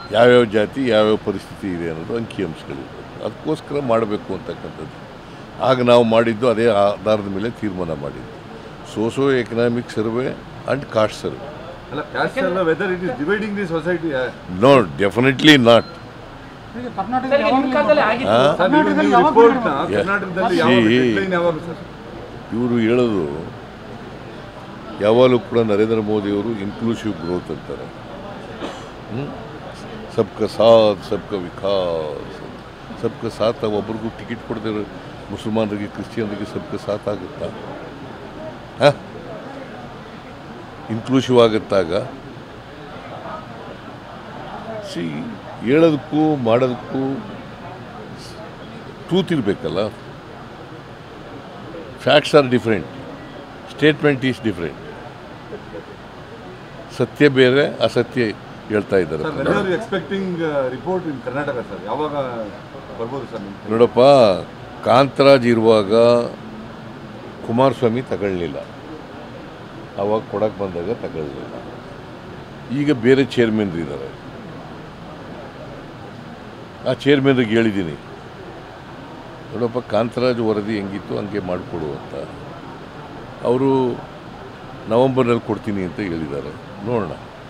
ಯಾವ್ಯಾವ ಜಾತಿ ಯಾವ್ಯಾವ ಪರಿಸ್ಥಿತಿ ಇದೆ ಅನ್ನೋದು ಅಂಕಿಅಂಶಗಳಿವೆ ಅದಕ್ಕೋಸ್ಕರ ಮಾಡಬೇಕು ಅಂತಕ್ಕಂಥದ್ದು ಆಗ ನಾವು ಮಾಡಿದ್ದು ಅದೇ ಆಧಾರದ ಮೇಲೆ ತೀರ್ಮಾನ ಮಾಡಿದ್ದು socio economic survey and caste survey ಅಲ್ಲ ಕ್ಯಾಸ್ಟ್ ಅಲ್ಲ whether it is dividing the society no definitely not ಈಗ ಕರ್ನಾಟಕದಲ್ಲಿ ಸರ್, ನಿಮ್ಮ ಕಾಲದಲ್ಲಿ ಆಗಿತ್ತು ಆ? ಸರ್ ನೀವು ಕರ್ನಾಟಕದಲ್ಲಿ ನೀವು ಯಾವಾಗ ರಿಪೋರ್ಟ್ನ ಮಾಡಿರೋದು? ಕರ್ನಾಟಕದಲ್ಲಿ See, ಯಾವಾಗ ಡೆಡ್ಲೈನ್ ಯಾವಾಗ ಸರ್ ಇವರು ಹೇಳೋದು ಯಾವಾಗಲೂ ಕೂಡ ನರೇಂದ್ರ ಮೋದಿಯವರು ಇನ್ಕ್ಲೂಸಿವ್ ಗ್ರೋತ್ ಅಂತಾರೆ ಹ್ಮ್? ಸಬ್ಕ ಸಾಥ್ ಸಬ್ಕ ವಿಕಾಸ್ ಸಬ್ಕ ಸಾಥ್ ಒಬ್ರಿಗೂ ಟಿಕೆಟ್ ಕೊಡದಿರೋ ಮುಸಲ್ಮಾನರಿಗೆ ಕ್ರಿಶ್ಚಿಯನ್ರಿಗೆ ಸಬ್ಕ ಸಾಥ್ ಆಗುತ್ತಾ ಹಾಂ ಇನ್ಕ್ಲೂಸಿವ್ ಆಗುತ್ತಾಗ ಸಿ ಹೇಳೋದಕ್ಕೂ ಮಾಡೋದಕ್ಕೂ ಟ್ರೂತ್ ಇರಬೇಕಲ್ಲ facts are different statement is different ಸತ್ಯ ಬೇರೆ ಅಸತ್ಯ ಹೇಳ್ತಾ ಇದ್ದಾರೆ sir when are expecting report in Karnataka sir ಯಾವಾಗ ಬರ್ಬೋದು ಸರ್ ನಿಮ್ಗೆ ನೋಡಪ್ಪ ಕಾಂತರಾಜ್ ಇರುವಾಗ ಕುಮಾರಸ್ವಾಮಿ ತಗೊಳ್ಳಿಲ್ಲ ಅವಾಗ ಕೊಡಕ್ಕೆ ಬಂದಾಗ ತಗೊಳ್ಳಿಲ್ಲ ಈಗ ಬೇರೆ ಚೇರ್ಮನ್ರು ಇದ್ದಾರೆ ಆ ಚೇರ್ಮನ್ರಿಗೆ ಹೇಳಿದ್ದೀನಿ ನೋಡಪ್ಪ ಕಾಂತರಾಜ್ ವರದಿ ಹೆಂಗಿತ್ತು ಹಂಗೆ ಮಾಡಿಕೊಡು ಅಂತ ಅವರು ನವಂಬರ್ನಲ್ಲಿ ಕೊಡ್ತೀನಿ ಅಂತ ಹೇಳಿದ್ದಾರೆ ನೋಡೋಣ